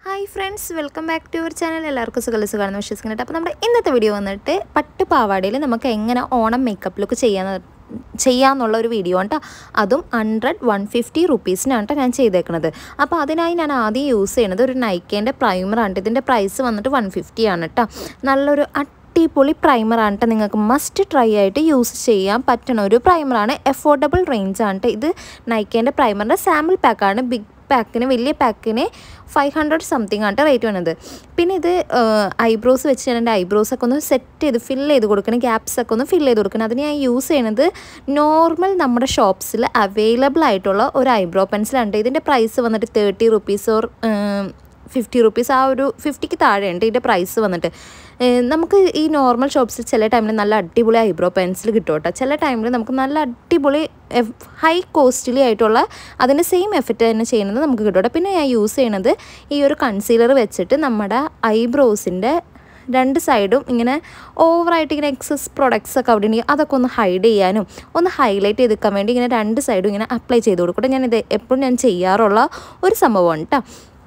Hi friends welcome back to your channel എല്ലാവർക്കും സുഖം സുഖമാണെന്ന് വിശ്വസിക്കുന്നുണ്ട് അപ്പോൾ നമ്മുടെ ഇന്നത്തെ വീഡിയോ വന്നിട്ട് പട്ട് പാവാടയിൽ നമുക്ക് എങ്ങനെ ഓണം മേക്കപ്പ് ലുക്ക് ചെയ്യാന്ന് ചെയ്യാന്നുള്ള ഒരു വീഡിയോ ആണ് കേട്ടോ അതും ഹൺഡ്രഡ് വൺ ഫിഫ്റ്റി റുപ്പീസിനാണ് കേട്ടോ ഞാൻ ചെയ്തേക്കുന്നത് അപ്പോൾ അതിനായി ഞാൻ ആദ്യം യൂസ് ചെയ്യുന്നത് ഒരു നൈക്കേൻ്റെ പ്രൈമറാണ് ഇതിൻ്റെ പ്രൈസ് വന്നിട്ട് വൺ ഫിഫ്റ്റി ആണ് കേട്ടോ നല്ലൊരു അടിപൊളി പ്രൈമറാണ് കേട്ടോ നിങ്ങൾക്ക് മസ്റ്റ് ട്രൈ ആയിട്ട് യൂസ് ചെയ്യാൻ പറ്റുന്ന ഒരു പ്രൈമറാണ് എഫോർഡബിൾ റേഞ്ച് ആണ് കേട്ടോ ഇത് നൈക്കേൻ്റെ പ്രൈമറിൻ്റെ സാമ്പിൾ പാക്കാണ് ബിഗ് പാക്കിന് വലിയ പാക്കിന് ഫൈവ് ഹൺഡ്രഡ് സംതിങ് ആണ് റേറ്റ് വന്നത് പിന്നെ ഇത് ഐബ്രോസ് വെച്ച് ഞാൻ എൻ്റെ ഐബ്രോസ് ഒക്കെ ഒന്ന് സെറ്റ് ചെയ്ത് ഫില്ല് ചെയ്ത് കൊടുക്കണം ഗ്യാപ്സ് ഒക്കെ ഒന്ന് ഫില്ല് ചെയ്ത് കൊടുക്കണം അതിന് ഞാൻ യൂസ് ചെയ്യണത് നോർമൽ നമ്മുടെ ഷോപ്സിൽ അവൈലബിൾ ആയിട്ടുള്ള ഒരു ഐബ്രോ പെൻസിലാണ് ഇതിൻ്റെ പ്രൈസ് വന്നിട്ട് thirty rupees or fifty rupees ആ ഒരു ഫിഫ്റ്റിക്ക് താഴെയുണ്ട് ഇതിൻ്റെ പ്രൈസ് വന്നിട്ട് നമുക്ക് ഈ നോർമൽ ഷോപ്സിൽ ചില ടൈമിൽ നല്ല അടിപൊളി ഐബ്രോ പെൻസിൽ കിട്ടും കേട്ടോ ചില ടൈമിൽ നമുക്ക് നല്ല അടിപൊളി ഹൈ കോസ്റ്റ്ലി ആയിട്ടുള്ള അതിൻ്റെ സെയിം എഫക്റ്റ് തന്നെ ചെയ്യുന്നത് നമുക്ക് കിട്ടും കേട്ടോ പിന്നെ ഞാൻ യൂസ് ചെയ്യണത് ഈ ഒരു കൺസീലർ വെച്ചിട്ട് നമ്മുടെ ഐബ്രോസിൻ്റെ രണ്ട് സൈഡും ഇങ്ങനെ ഓവറായിട്ട് ഇങ്ങനെ എക്സസ് പ്രൊഡക്ട്സ് ഒക്കെ അവിടെ ഉണ്ടെങ്കിൽ അതൊക്കെ ഒന്ന് ഹൈഡ് ചെയ്യാനും ഒന്ന് ഹൈലൈറ്റ് ചെയ്തെടുക്കാൻ വേണ്ടി ഇങ്ങനെ രണ്ട് സൈഡും ഇങ്ങനെ അപ്ലൈ ചെയ്ത് കൊടുക്കട്ടെ ഞാനിത് എപ്പോഴും ഞാൻ ചെയ്യാറുള്ള ഒരു സംഭവമാണ് കേട്ടോ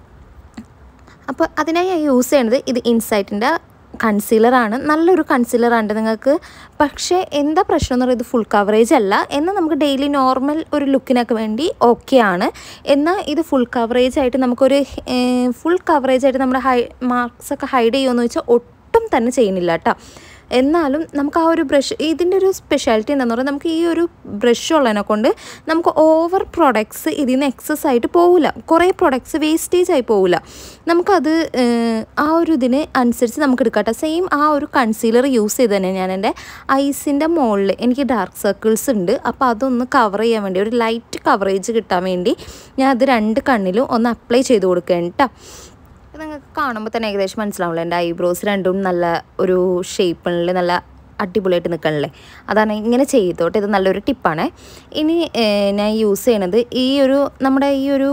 അപ്പോൾ അതിനായി ഞാൻ യൂസ് ചെയ്യണത് ഇത് ഇൻസൈറ്റിൻ്റെ കൺസീലറാണ് നല്ലൊരു കൺസീലറാണ് നിങ്ങൾക്ക് പക്ഷേ എന്താ പ്രശ്നം എന്ന് പറയുന്നത് ഫുൾ കവറേജ് അല്ല എന്നാൽ നമുക്ക് ഡെയിലി നോർമൽ ഒരു ലുക്കിനൊക്കെ വേണ്ടി ഓക്കെ ആണ് എന്നാൽ ഇത് ഫുൾ കവറേജ് ആയിട്ട് നമുക്കൊരു ഫുൾ കവറേജ് ആയിട്ട് നമ്മുടെ ഹൈ മാർക്സ് ഒക്കെ ഹൈഡ് ചെയ്യുമെന്ന് വെച്ചാൽ ഒട്ടും തന്നെ ചെയ്യുന്നില്ല കേട്ടോ എന്നാലും നമുക്ക് ആ ഒരു ബ്രഷ് ഇതിൻ്റെ ഒരു സ്പെഷ്യാലിറ്റി എന്താണെന്ന് പറഞ്ഞാൽ നമുക്ക് ഈ ഒരു ബ്രഷ് ഉള്ളതിനെ കൊണ്ട് നമുക്ക് ഓവർ പ്രൊഡക്ട്സ് ഇതിൽ നിന്ന് എക്സസ് ആയിട്ട് പോവില്ല കുറേ പ്രൊഡക്ട്സ് വേസ്റ്റേജ് ആയി പോവില്ല നമുക്കത് ആ ഒരു ഇതിന് അനുസരിച്ച് നമുക്ക് എടുക്കട്ടെ സെയിം ആ ഒരു കൺസീലർ യൂസ് ചെയ്ത് തന്നെ ഞാൻ എൻ്റെ ഐസിൻ്റെ മുകളിൽ എനിക്ക് ഡാർക്ക് സർക്കിൾസ് ഉണ്ട് അപ്പോൾ അതൊന്ന് കവർ ചെയ്യാൻ വേണ്ടി ഒരു ലൈറ്റ് കവറേജ് കിട്ടാൻ വേണ്ടി ഞാൻ അത് രണ്ട് കണ്ണിലും ഒന്ന് അപ്ലൈ ചെയ്ത് കൊടുക്കുകയാണ് കേട്ടോ നിങ്ങൾക്ക് കാണുമ്പോൾ തന്നെ ഏകദേശം മനസ്സിലാവില്ല എൻ്റെ ഐബ്രോസ് രണ്ടും നല്ല ഒരു ഷേപ്പിൽ നല്ല അടിപൊളിയായിട്ട് നിൽക്കണല്ലേ അതാണ് ഇങ്ങനെ ചെയ്തോട്ടെ ഇത് നല്ലൊരു ടിപ്പാണ് ഇനി ഞാൻ യൂസ് ചെയ്യണത് ഈ ഒരു നമ്മുടെ ഈ ഒരു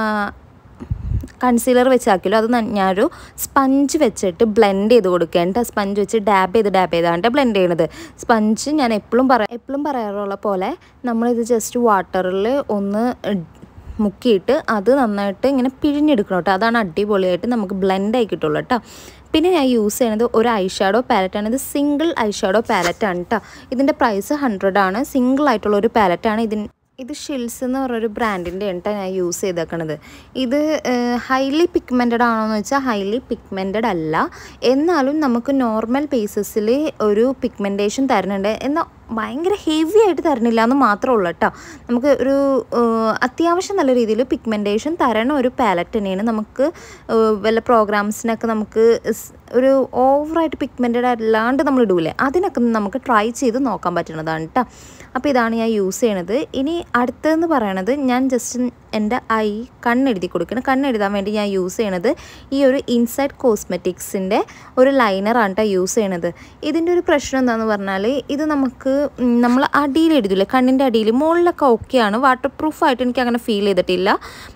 കൺസീലർ വെച്ചാക്കിയല്ലോ അത് ഞാനൊരു സ്പഞ്ച് വെച്ചിട്ട് ബ്ലെൻഡ് ചെയ്ത് കൊടുക്കേണ്ട സ്പഞ്ച് വെച്ച് ഡാബ് ചെയ്ത് ഡാബ് ചെയ്താണ് ബ്ലെൻഡ് ചെയ്യണത് സ്പഞ്ച് ഞാൻ എപ്പോഴും പറയാം എപ്പോഴും പറയാറുള്ള പോലെ നമ്മളിത് ജസ്റ്റ് വാട്ടറിൽ ഒന്ന് മുക്കിയിട്ട് അത് നന്നായിട്ട് ഇങ്ങനെ പിഴിഞ്ഞെടുക്കണം കേട്ടോ അതാണ് അടിപൊളിയായിട്ട് നമുക്ക് ബ്ലെൻഡ് ആയി കിട്ടുള്ളൂ കേട്ടോ പിന്നെ ഞാൻ യൂസ് ചെയ്യുന്നത് ഒരു ഐ ഷാഡോ പാലറ്റാണ് ഇത് സിംഗിൾ ഐ ഷാഡോ പാലറ്റാണ് കേട്ടോ ഇതിൻ്റെ പ്രൈസ് ഹൺഡ്രഡ് ആണ് സിംഗിൾ ആയിട്ടുള്ള ഒരു പാലറ്റാണ് ഇതിന് ഇത് ഷിൽസ് എന്ന് പറഞ്ഞൊരു ബ്രാൻഡിൻ്റെ ആണ് ഞാൻ യൂസ് ചെയ്തേക്കണത് ഇത് ഹൈലി പിഗ്മെൻറ്റഡ് ആണോ എന്ന് വെച്ചാൽ ഹൈലി പിഗ്മെൻറ്റഡ് അല്ല എന്നാലും നമുക്ക് നോർമൽ ബേസിസിൽ ഒരു പിഗ്മെൻറ്റേഷൻ തരുന്നുണ്ട് എന്നാൽ ഭയങ്കര ഹെവി ആയിട്ട് തരണില്ല എന്ന് മാത്രമേ ഉള്ളൂ കേട്ടോ നമുക്ക് ഒരു അത്യാവശ്യം നല്ല രീതിയിൽ പിഗ്മെൻറ്റേഷൻ തരണ ഒരു പാലറ്റ് തന്നെയാണ് നമുക്ക് വല്ല പ്രോഗ്രാംസിനൊക്കെ നമുക്ക് ഒരു ഓവറായിട്ട് പിഗ്മെൻറ്റഡ് അല്ലാണ്ട് നമ്മൾ ഇടൂലേ അതിനൊക്കെ നമുക്ക് ട്രൈ ചെയ്ത് നോക്കാൻ പറ്റുന്നതാണ് കേട്ടോ അപ്പോൾ ഇതാണ് ഞാൻ യൂസ് ചെയ്യണത് ഇനി അടുത്തതെന്ന് പറയണത് ഞാൻ ജസ്റ്റ് എൻ്റെ ഐ കണ്ണെഴുതി കൊടുക്കണം കണ്ണെഴുതാൻ വേണ്ടി ഞാൻ യൂസ് ചെയ്യണത് ഈ ഒരു ഇൻസൈഡ് കോസ്മെറ്റിക്സിൻ്റെ ഒരു ലൈനറാണ് കേട്ടോ യൂസ് ചെയ്യണത് ഇതിൻ്റെ ഒരു പ്രശ്നം എന്താണെന്ന് പറഞ്ഞാൽ ഇത് നമുക്ക് നമ്മൾ അടിയിൽ എഴുതില്ലേ കണ്ണിൻ്റെ അടിയിൽ മുകളിലൊക്കെ ഓക്കെയാണ് വാട്ടർ പ്രൂഫായിട്ട് എനിക്ക് അങ്ങനെ ഫീൽ ചെയ്തിട്ടില്ല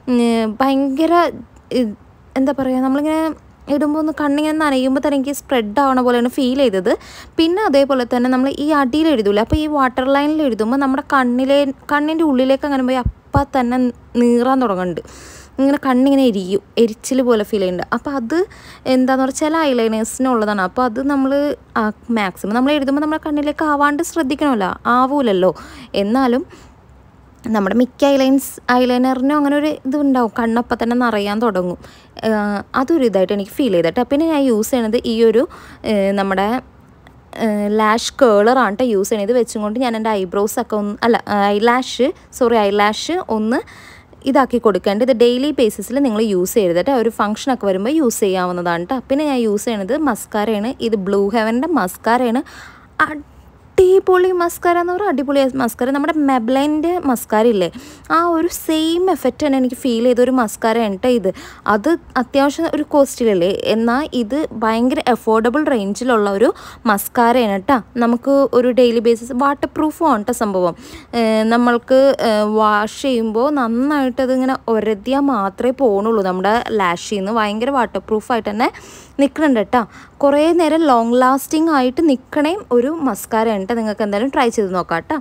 ഭയങ്കര എന്താ പറയുക നമ്മളിങ്ങനെ ഇടുമ്പോൾ ഒന്ന് കണ്ണിങ്ങനെ നനയുമ്പോൾ തന്നെ എനിക്ക് സ്പ്രെഡ് ആവണ പോലെയാണ് ഫീൽ ചെയ്തത് പിന്നെ അതേപോലെ തന്നെ നമ്മൾ ഈ അടിയിൽ എഴുതൂല അപ്പോൾ ഈ വാട്ടർ ലൈനിൽ എഴുതുമ്പോൾ നമ്മുടെ കണ്ണിലെ കണ്ണിൻ്റെ ഉള്ളിലേക്ക് അങ്ങനെ പോയി അപ്പം തന്നെ നീറാൻ തുടങ്ങുന്നുണ്ട് ഇങ്ങനെ കണ്ണിങ്ങനെ എരിയും എരിച്ചിൽ പോലെ ഫീൽ ചെയ്യുന്നുണ്ട് അപ്പോൾ അത് എന്താണെന്ന് പറഞ്ഞാൽ ചില ഐലൈനേഴ്സിനുള്ളതാണ് അപ്പോൾ അത് നമ്മൾ മാക്സിമം നമ്മൾ എഴുതുമ്പോൾ നമ്മുടെ കണ്ണിലേക്ക് ആവാണ്ട് ശ്രദ്ധിക്കണമല്ലോ ആവൂലല്ലോ എന്നാലും നമ്മുടെ മിക്ക ഐലൈൻസ് ഐലൈനറിനും അങ്ങനെ ഒരു ഇത് ഉണ്ടാവും കണ്ണപ്പം തന്നെ നിറയാൻ തുടങ്ങും അതൊരു ഇതായിട്ട് എനിക്ക് ഫീൽ ചെയ്തിട്ട് പിന്നെ ഞാൻ യൂസ് ചെയ്യണത് ഈ ഒരു നമ്മുടെ ലാഷ് കേളറാണ് കേട്ടോ യൂസ് ചെയ്യണത് ഇത് വെച്ചും കൊണ്ട് ഞാൻ എൻ്റെ ഐബ്രോസ് ഒക്കെ ഒന്ന് അല്ല ഐലാഷ് സോറി ഐലാഷ് ഒന്ന് ഇതാക്കി കൊടുക്കേണ്ടത് ഇത് ഡെയിലി ബേസിസിൽ നിങ്ങൾ യൂസ് ചെയ്യരുത് കേട്ടോ ഒരു ഫംഗ്ഷനൊക്കെ വരുമ്പോൾ യൂസ് ചെയ്യാവുന്നതാണ് കേട്ടോ പിന്നെ ഞാൻ യൂസ് ചെയ്യണത് മസ്കാരയാണ് ഇത് ബ്ലൂ ഹെവൻ്റെ മസ്കാരയാണ് അടിപൊളി മസ്കാര എന്ന് പറഞ്ഞാൽ അടിപൊളി മസ്കാര നമ്മുടെ മെബ്ലൈൻ്റെ മസ്കാര ഇല്ലേ ആ ഒരു സെയിം എഫക്റ്റ് തന്നെ എനിക്ക് ഫീൽ ചെയ്ത ഒരു മസ്കാര കേട്ടോ ഇത് അത് അത്യാവശ്യം ഒരു കോസ്റ്റിലല്ലേ എന്നാൽ ഇത് ഭയങ്കര അഫോർഡബിൾ റേഞ്ചിലുള്ള ഒരു മസ്കാരയാണ് കേട്ടോ നമുക്ക് ഒരു ഡെയിലി ബേസിസ് വാട്ടർ പ്രൂഫും ആണ് കേട്ടോ സംഭവം നമ്മൾക്ക് വാഷ് ചെയ്യുമ്പോൾ നന്നായിട്ട് അതിങ്ങനെ ഒരതിയാൽ മാത്രമേ പോകണുള്ളൂ നമ്മുടെ ലാഷിൽ നിന്ന് ഭയങ്കര വാട്ടർ പ്രൂഫായിട്ട് തന്നെ നിൽക്കുന്നുണ്ട് കേട്ടോ കുറേ നേരം ലോങ് ലാസ്റ്റിംഗ് ആയിട്ട് നിൽക്കണേ ഒരു മസ്കാര ഉണ്ട് നിങ്ങൾക്ക് എന്തായാലും ട്രൈ ചെയ്ത് നോക്കാം കേട്ടോ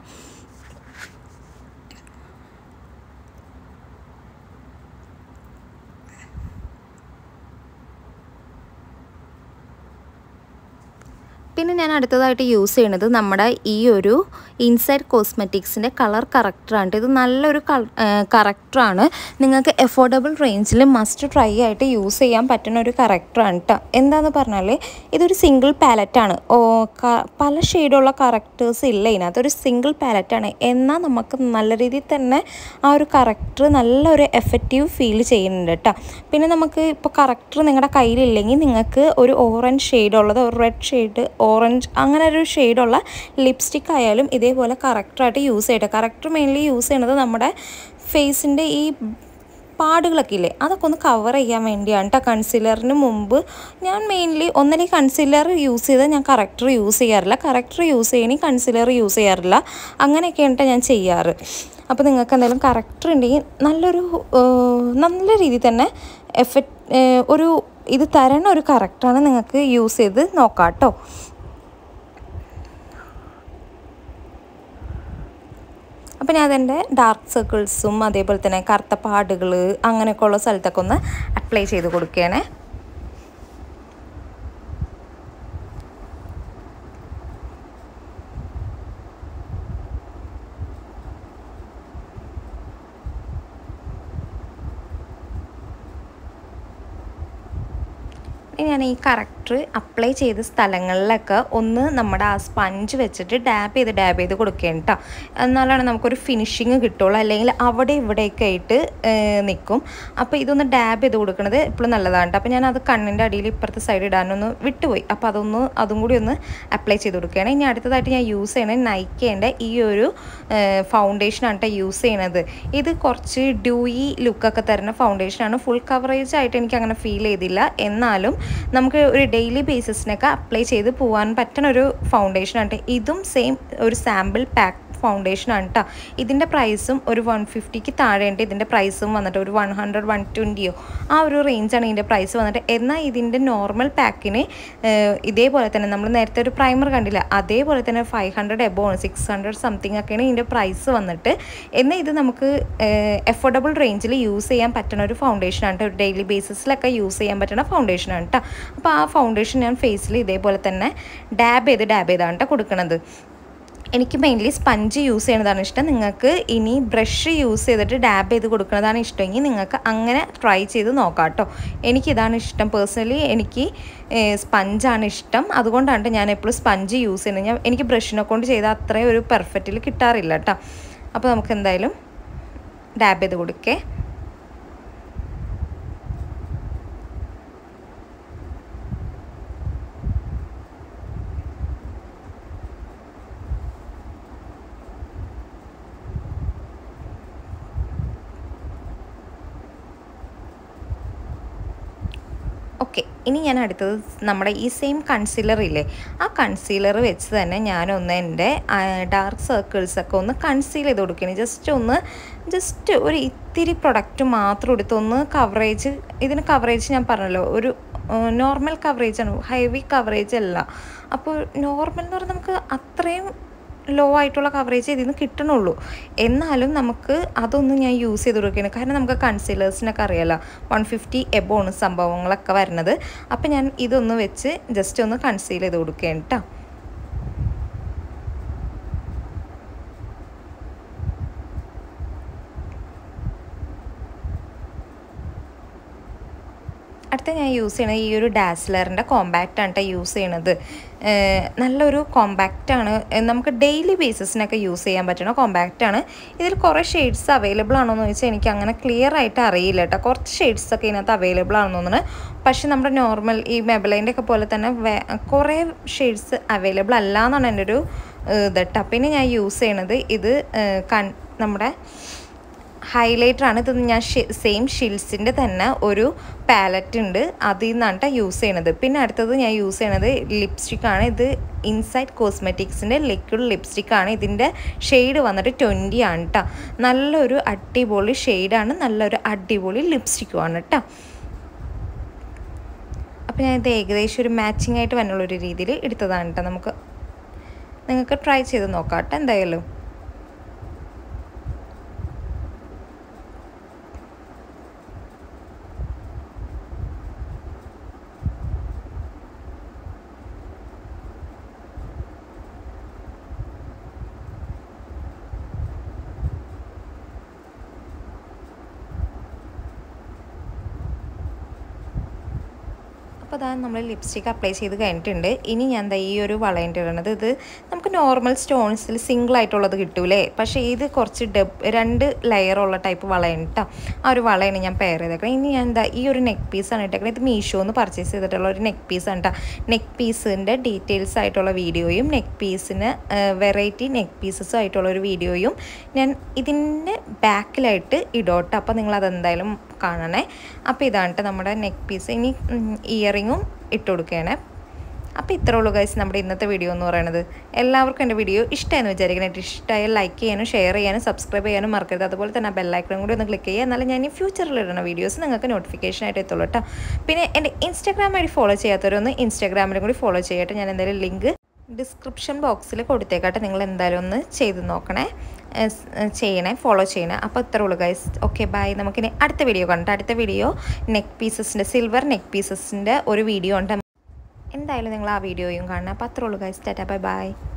പിന്നെ ഞാൻ അടുത്തതായിട്ട് യൂസ് ചെയ്യണത് നമ്മുടെ ഈ ഒരു ഇൻസൈഡ് കോസ്മെറ്റിക്സിൻ്റെ കളർ കറക്റ്ററാണ് ഇത് നല്ലൊരു കറക്റ്ററാണ് നിങ്ങൾക്ക് എഫോർഡബിൾ റേഞ്ചിൽ മസ്റ്റ് ട്രൈ ആയിട്ട് യൂസ് ചെയ്യാൻ പറ്റുന്ന ഒരു കറക്റ്ററാണ് കേട്ടോ എന്താണെന്ന് പറഞ്ഞാൽ ഇതൊരു സിംഗിൾ പാലറ്റാണ് ഓ ക- പല ഷെയ്ഡുള്ള കറക്റ്റേഴ്സ് ഇല്ല ഇതിനകത്ത് ഒരു സിംഗിൾ പാലറ്റാണ് എന്നാൽ നമുക്ക് നല്ല രീതിയിൽ തന്നെ ആ ഒരു കറക്റ്റർ നല്ലൊരു എഫക്റ്റീവ് ഫീൽ ചെയ്യുന്നുണ്ട് കേട്ടോ പിന്നെ നമുക്ക് ഇപ്പോൾ കറക്റ്റർ നിങ്ങളുടെ കയ്യിലില്ലെങ്കിൽ നിങ്ങൾക്ക് ഒരു ഓറഞ്ച് ഷെയ്ഡുള്ളത് ഒരു റെഡ് ഷെയ്ഡ് ഓറഞ്ച് അങ്ങനെ ഒരു ഷെയ്ഡുള്ള ലിപ്സ്റ്റിക് ആയാലും ഇതേപോലെ കറക്റ്ററായിട്ട് യൂസ് ചെയ്യട്ടെ കറക്റ്റർ മെയിൻലി യൂസ് ചെയ്യണത് നമ്മുടെ ഫേസിൻ്റെ ഈ പാടുകളൊക്കെ ഇല്ലേ അതൊക്കെ ഒന്ന് കവർ ചെയ്യാൻ വേണ്ടിയാണ് കേട്ടോ കൺസീലറിന് മുമ്പ് ഞാൻ മെയിൻലി ഒന്നല്ലെങ്കിൽ കൺസീലർ യൂസ് ചെയ്താൽ ഞാൻ കറക്റ്റർ യൂസ് ചെയ്യാറില്ല കറക്റ്റർ യൂസ് ചെയ്യണമെങ്കിൽ കൺസീലർ യൂസ് ചെയ്യാറില്ല അങ്ങനെയൊക്കെയാണ് ട്ടോ ഞാൻ ചെയ്യാറ് അപ്പോൾ നിങ്ങൾക്ക് എന്തെങ്കിലും കറക്റ്റർ ഉണ്ടെങ്കിൽ നല്ലൊരു ഏഹ്, നല്ല രീതിയിൽ തന്നെ എഫക്റ്റ് ഒരു ഇത് തരണ ഒരു കറക്റ്റാണ് നിങ്ങൾക്ക് യൂസ് ചെയ്ത് നോക്കാം കേട്ടോ അപ്പം ഞാൻ അതെൻ്റെ ഡാർക്ക് സർക്കിൾസും അതേപോലെ തന്നെ കറുത്ത പാടുകൾ അങ്ങനെയൊക്കെ ഉള്ള സ്ഥലത്തൊക്കെ ഒന്ന് അപ്ലൈ ചെയ്ത് കൊടുക്കുകയാണേ ഇനി ഞാൻ ഈ കറക്റ്റർ അപ്ലൈ ചെയ്ത സ്ഥലങ്ങളിലൊക്കെ ഒന്ന് നമ്മുടെ ആ സ്പഞ്ച് വെച്ചിട്ട് ഡാബ് ചെയ്ത് ഡാബ് ചെയ്ത് കൊടുക്കുകയാണ് കേട്ടോ എന്നാലാണ് നമുക്കൊരു ഫിനിഷിങ് കിട്ടുള്ളൂ അല്ലെങ്കിൽ അവിടെ ഇവിടെയൊക്കെ ആയിട്ട് നിൽക്കും അപ്പോൾ ഇതൊന്ന് ഡാബ് ചെയ്ത് കൊടുക്കുന്നത് എപ്പോഴും നല്ലതാണ് കേട്ടോ അപ്പോൾ ഞാൻ അത് കണ്ണിൻ്റെ അടിയിൽ ഇപ്പുറത്തെ സൈഡ് ഇടാനൊന്ന് വിട്ടുപോയി അപ്പോൾ അതൊന്ന് അതും കൂടി ഒന്ന് അപ്ലൈ ചെയ്ത് കൊടുക്കുകയാണ് ഇനി അടുത്തതായിട്ട് ഞാൻ യൂസ് ചെയ്യണത് നൈക്കേൻ്റെ ഈ ഒരു ഫൗണ്ടേഷനാണ് കേട്ടോ യൂസ് ചെയ്യണത് ഇത് കുറച്ച് ഡ്യൂയി ലുക്കൊക്കെ തരുന്ന ഫൗണ്ടേഷനാണ് ഫുൾ കവറേജ് ആയിട്ട് എനിക്ക് അങ്ങനെ ഫീൽ ചെയ്തില്ല എന്നാലും നമുക്ക് ഒരു ഡെയിലി ബേസിസിനൊക്കെ അപ്ലൈ ചെയ്ത് പോകാൻ പറ്റുന്ന ഒരു ഫൗണ്ടേഷനാണ് ട്ടോ. ഇതും സെയിം ഒരു സാമ്പിൾ പാക്ക് ഫൗണ്ടേഷനാണ് കേട്ടോ ഇതിൻ്റെ പ്രൈസും ഒരു വൺ ഫിഫ്റ്റിക്ക് താഴെയുണ്ട് ഇതിൻ്റെ പ്രൈസും വന്നിട്ട് ഒരു വൺ ഹൺഡ്രഡ് വൺ ട്വൻറ്റിയോ ആ ഒരു റേഞ്ചാണ് ഇതിൻ്റെ പ്രൈസ് വന്നിട്ട് എന്നാൽ ഇതിൻ്റെ നോർമൽ പാക്കിന് ഇതേപോലെ തന്നെ നമ്മൾ നേരത്തെ ഒരു പ്രൈമർ കണ്ടില്ല അതേപോലെ തന്നെ ഫൈവ് ഹൺഡ്രഡ് എബോ ആണ് സിക്സ് ഹൺഡ്രഡ് സംതിങ് ഒക്കെയാണ് ഇതിൻ്റെ പ്രൈസ് വന്നിട്ട് എന്നാൽ ഇത് നമുക്ക് എഫോർഡബിൾ റേഞ്ചിൽ യൂസ് ചെയ്യാൻ പറ്റുന്ന ഒരു ഫൗണ്ടേഷനാണ് ട്ടോ. ഒരു ഡെയിലി ബേസിസിലൊക്കെ യൂസ് ചെയ്യാൻ പറ്റുന്ന ഫൗണ്ടേഷനാണ് കേട്ടോ അപ്പോൾ ആ ഫൗണ്ടേഷൻ ഞാൻ ഫേസിൽ ഇതേപോലെ തന്നെ ഡാബ് ചെയ്ത് ഡാബ് ചെയ്താണ് ട്ടോ കൊടുക്കുന്നത് എനിക്ക് മെയിൻലി സ്പഞ്ച് യൂസ് ചെയ്യുന്നതാണ് ഇഷ്ടം നിങ്ങൾക്ക് ഇനി ബ്രഷ് യൂസ് ചെയ്തിട്ട് ഡാബ് ചെയ്ത് കൊടുക്കുന്നതാണ് ഇഷ്ടമെങ്കിൽ നിങ്ങൾക്ക് അങ്ങനെ ട്രൈ ചെയ്ത് നോക്കാം കേട്ടോ എനിക്കിതാണ് ഇഷ്ടം പേഴ്സണലി എനിക്ക് സ്പഞ്ചാണ് ഇഷ്ടം അതുകൊണ്ടാണ് ഞാൻ എപ്പോഴും സ്പഞ്ച് യൂസ് ചെയ്യുന്നത് ഞാൻ എനിക്ക് ബ്രഷിനെ കൊണ്ട് ചെയ്താൽ അത്രയും ഒരു പെർഫെക്റ്റിൽ കിട്ടാറില്ല കേട്ടോ അപ്പോൾ നമുക്ക് എന്തായാലും ഡാബ് ചെയ്ത് കൊടുക്കേ ഓക്കെ ഇനി ഞാൻ അടുത്തത് നമ്മുടെ ഈ സെയിം കൺസീലർ ഇല്ലേ ആ കൺസീലർ വെച്ച് തന്നെ ഞാനൊന്ന് എൻ്റെ ഡാർക്ക് സർക്കിൾസൊക്കെ ഒന്ന് കൺസീൽ ചെയ്ത് കൊടുക്കുകയാണ് ജസ്റ്റ് ഒന്ന് ജസ്റ്റ് ഒരു ഇത്തിരി പ്രൊഡക്റ്റ് മാത്രം എടുത്തൊന്ന് കവറേജ് ഇതിന് കവറേജ് ഞാൻ പറഞ്ഞല്ലോ ഒരു നോർമൽ കവറേജ് ആണ് ഹെവി കവറേജ് അല്ല അപ്പോൾ നോർമൽ എന്ന് പറഞ്ഞാൽ നമുക്ക് അത്രയും ലോ ആയിട്ടുള്ള കവറേജ് ഇതിൽ നിന്ന് കിട്ടണുള്ളൂ എന്നാലും നമുക്ക് അതൊന്നും ഞാൻ യൂസ് ചെയ്ത് കൊടുക്കുകയാണ് കാരണം നമുക്ക് കൺസീലേഴ്സിനൊക്കെ അറിയാലോ വൺ ഫിഫ്റ്റി എബോണ് സംഭവങ്ങളൊക്കെ വരുന്നത് അപ്പം ഞാൻ ഇതൊന്ന് വെച്ച് ജസ്റ്റ് ഒന്ന് കൺസീൽ ചെയ്ത് കൊടുക്കുകയാണ് കേട്ടോ അടുത്ത ഞാൻ യൂസ് ചെയ്യണത് ഈ ഒരു ഡാസ്ലറിൻ്റെ കോമ്പാക്റ്റ് ആണ് കേട്ടോ യൂസ് ചെയ്യണത് ഏഹ് നല്ലൊരു കോമ്പാക്റ്റ് ആണ് ഏഹ് നമുക്ക് ഡെയിലി ബേസിസിനൊക്കെ യൂസ് ചെയ്യാൻ പറ്റുന്ന കോമ്പാക്റ്റ് ആണ് ഇതിൽ കുറേ ഷെയ്ഡ്സ് അവൈലബിൾ ആണോ എന്ന് ചോദിച്ചാൽ എനിക്ക് അങ്ങനെ ക്ലിയർ ആയിട്ട് അറിയില്ല കേട്ടോ കുറച്ച് ഷെയ്ഡ്സ് ഒക്കെ ഇതിനകത്ത് അവൈലബിൾ ആണെന്ന് തോന്നുന്നു പക്ഷെ നമ്മുടെ നോർമൽ ഈ മെബലൈൻ്റെ ഒക്കെ പോലെ തന്നെ വേ കുറേ ഷെയ്ഡ്സ് അവൈലബിൾ അല്ല എന്നാണ് എൻ്റെ ഒരു ഏഹ് ഇത് കേട്ടോ പിന്നെ ഞാൻ യൂസ് ചെയ്യണത് ഇത് ഏഹ് കൺ നമ്മുടെ ഹൈലൈറ്റർ ആണ് ഇത് ഞാൻ സെയിം ഷിൽസിൻ്റെ തന്നെ ഒരു പാലറ്റ് ഉണ്ട് അതിൽ നിന്നാണ് ട്ടോ യൂസ് ചെയ്യണത് പിന്നെ അടുത്തത് ഞാൻ യൂസ് ചെയ്യണത് ലിപ്സ്റ്റിക് ആണ് ഇത് ഇൻസൈഡ് കോസ്മെറ്റിക്സിൻ്റെ ലിക്വിഡ് ലിപ്സ്റ്റിക് ആണ് ഇതിൻ്റെ ഷെയ്ഡ് വന്നിട്ട് ട്വൻറ്റി ആണ് കേട്ടോ നല്ലൊരു അടിപൊളി ഷെയ്ഡാണ് നല്ലൊരു അടിപൊളി ലിപ്സ്റ്റിക്കും ആണ് കേട്ടോ അപ്പോൾ ഞാൻ ഇത് ഏകദേശം ഒരു മാച്ചിങ് ആയിട്ട് വന്നുള്ളൊരു രീതിയിൽ എടുത്തതാണ് കേട്ടോ നമുക്ക് നിങ്ങൾക്ക് ട്രൈ ചെയ്ത് നോക്കാം കേട്ടോ എന്തായാലും അപ്പോൾ അതാണ് നമ്മൾ ലിപ്സ്റ്റിക്ക് അപ്ലൈ ചെയ്ത് കഴിഞ്ഞിട്ടുണ്ട് ഇനി ഞാൻ എന്താ ഈ ഒരു വളയുണ്ട് ഇടുന്നത് ഇത് നമുക്ക് നോർമൽ സ്റ്റോൺസിൽ സിംഗിൾ ആയിട്ടുള്ളത് കിട്ടൂലേ പക്ഷേ ഇത് കുറച്ച് ഡബ് രണ്ട് ലെയറുള്ള ടൈപ്പ് വളയാണ് കേട്ടോ ആ ഒരു വളയാണ് ഞാൻ പെയർ ചെയ്തേക്കണം ഇനി ഞാൻ എന്താ ഈ ഒരു നെക്ക് പീസാണ് ഇട്ടേക്കുന്നത് ഇത് മീഷോന്ന് പർച്ചേസ് ചെയ്തിട്ടുള്ള ഒരു നെക്ക് പീസാണ് കേട്ടോ നെക്ക് പീസിൻ്റെ ഡീറ്റെയിൽസ് ആയിട്ടുള്ള വീഡിയോയും നെക്ക് പീസിന് വെറൈറ്റി നെക്ക് പീസസും ആയിട്ടുള്ള ഒരു വീഡിയോയും ഞാൻ ഇതിൻ്റെ ബാക്കിലായിട്ട് ഇടോട്ടെ അപ്പോൾ നിങ്ങൾ അതെന്തായാലും കാണണേ അപ്പോൾ ഇതാണ് ട്ടോ നമ്മുടെ നെക്ക് പീസ് ഇനി ഇയറിങ്ങും ഇട്ട് കൊടുക്കുകയാണ് അപ്പോൾ ഇത്രേ ഉള്ളൂ ഗൈസ് നമ്മുടെ ഇന്നത്തെ വീഡിയോ എന്ന് പറയുന്നത് എല്ലാവർക്കും എൻ്റെ വീഡിയോ ഇഷ്ടമായെന്ന് വിചാരിക്കണം ഇഷ്ടമായാൽ ലൈക്ക് ചെയ്യാനും ഷെയർ ചെയ്യാനും സബ്സ്ക്രൈബ് ചെയ്യാനും മറക്കരുത് അതുപോലെ തന്നെ ആ ബെല്ലൈക്കണും കൂടി ഒന്ന് ക്ലിക്ക് ചെയ്യുക എന്നാലും ഞാൻ ഈ ഫ്യൂച്ചറിൽ ഇടുന്ന വീഡിയോസ് നിങ്ങൾക്ക് നോട്ടിഫിക്കേഷൻ ആയിട്ട് എത്തുള്ളൂ കേട്ടോ പിന്നെ എൻ്റെ ഇൻസ്റ്റാഗ്രാം വഴി ഫോളോ ചെയ്യാത്തവരൊന്ന് ഇൻസ്റ്റാഗ്രാമിലും കൂടി ഫോളോ ചെയ്യട്ടെ ഞാൻ എന്തായാലും ലിങ്ക് ഡിസ്ക്രിപ്ഷൻ ബോക്സിൽ കൊടുത്തേക്കാട്ടെ നിങ്ങൾ എന്തായാലും ഒന്ന് ചെയ്ത് നോക്കണേ ചെയ്യണേ ഫോളോ ചെയ്യണേ അപ്പോൾ ഇത്രേ ഉള്ളൂ ഗൈസ് ഓക്കെ ബൈ നമുക്കിനി അടുത്ത വീഡിയോ കണ്ടിട്ട് അടുത്ത വീഡിയോ നെക്ക് പീസസിൻ്റെ സിൽവർ നെക്ക് പീസസിൻ്റെ ഒരു വീഡിയോ ഉണ്ട് എന്തായാലും നിങ്ങൾ ആ വീഡിയോയും കാണണം അപ്പോൾ അത്രേ ഉള്ളൂ ഗൈസ് ടാറ്റാ ബൈ ബൈ